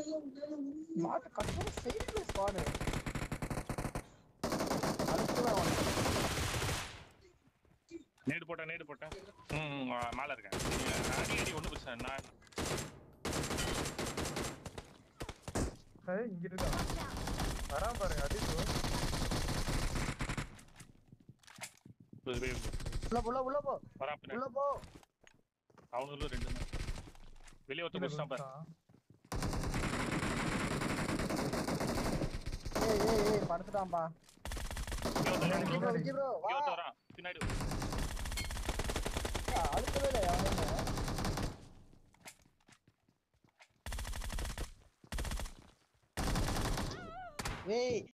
மாட்டு கஷ்டம் சைடுல ஸ்குவாடு அடுத்துதான் அவன் நேடு போட்டேன் நேடு போட்டேன் ம் ம், ஆ, மேல இருக்கேன் அடி அடி ஒண்ணு பிரச்சனை இல்லை. நான் ஏய், இங்க இருக்கான் வரான் பாருங்க அடி bro. இது வே- உள்ள போ, உள்ள உள்ள போ வரான் பின்னாடி உள்ள போ அவனுங்களும் ரெண்டு தான் வெளியே ஒருத்த கீழே குடிச்சான் பாரு விழுந்துட்டான். ஏய் ஏய் ஏய் படுத்துட்டான்பா இங்க ஒருத்தன் வரான் Vicky bro. Bro Vicky bro இங்க வா ஒருத்தன் வரான் பின்னாடி அடுக்கவே இல்லை அவனுங்க ஏய்